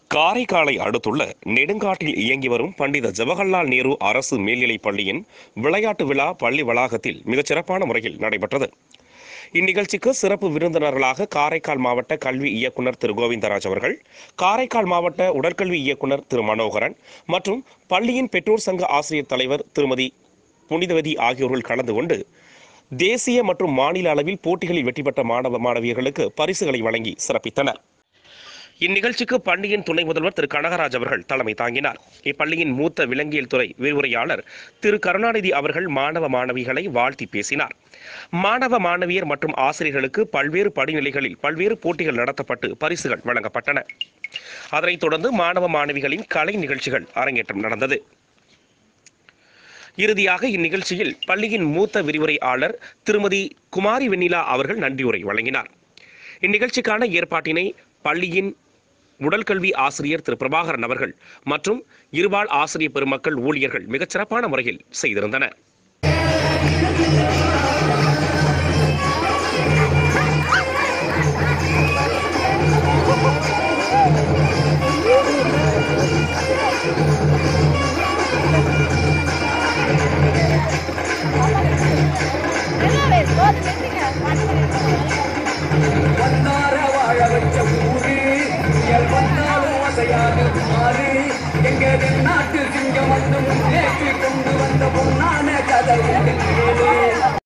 காரைக்காலை அடுத்துள்ள நெடுங்காட்டில் இயங்கி வரும் பண்டித ஜவஹர்லால் நேரு அரசு மேல்நிலைப் பள்ளியின் விளையாட்டு விழா பள்ளி வளாகத்தில் மிகச் சிறப்பான முறையில் நடைபெற்றது இந்நிகழ்ச்சிக்கு சிறப்பு விருந்தினர்களாக காரைக்கால் மாவட்ட கல்வி இயக்குனர் திரு கோவிந்தராஜ் அவர்கள் காரைக்கால் மாவட்ட உடற்கல்வி இயக்குனர் திரு மனோகரன் மற்றும் பள்ளியின் பெற்றோர் சங்க ஆசிரியர் தலைவர் திருமதி புனிதவதி ஆகியோர்கள் கலந்து கொண்டு தேசிய மற்றும் மாநில அளவில் போட்டிகளில் வெற்றி பெற்ற மாணவ மாணவியர்களுக்கு பரிசுகளை வழங்கி சிறப்பித்தனர் இந்நிகழ்ச்சிக்கு பள்ளியின் துணை முதல்வர் திரு கனகராஜ் அவர்கள் தலைமை தாங்கினார் இப்பள்ளியின் மூத்த விலங்கியல் துறை விரிவுரையாளர் திரு கருணாநிதி அவர்கள் மாணவ மாணவிகளை வாழ்த்தி பேசினார் மாணவ மாணவியர் மற்றும் ஆசிரியர்களுக்கு பல்வேறு படிநிலைகளில் பல்வேறு போட்டிகள் நடத்தப்பட்டு பரிசுகள் வழங்கப்பட்டன அதனைத் தொடர்ந்து மாணவ மாணவிகளின் கலை நிகழ்ச்சிகள் அரங்கேற்றம் நடந்தது இறுதியாக இந்நிகழ்ச்சியில் பள்ளியின் மூத்த விரிவுரையாளர் திருமதி குமாரி வெண்ணிலா அவர்கள் நன்றியுரை வழங்கினார் இந்நிகழ்ச்சிக்கான ஏற்பாட்டினை பள்ளியின் உடல்கல்வி ஆசிரியர் திரு பிரபாகரன் அவர்கள் மற்றும் இருபால் ஆசிரியர் பெருமக்கள் ஊழியர்கள் மிகச் சிறப்பான முறையில் செய்திருந்தனர் வந்தார வாழ வச்ச ஊரு புயல் வந்தாலும் அசையாது மாறு எங்க நாட்டு சிங்கம் வந்து முன்னே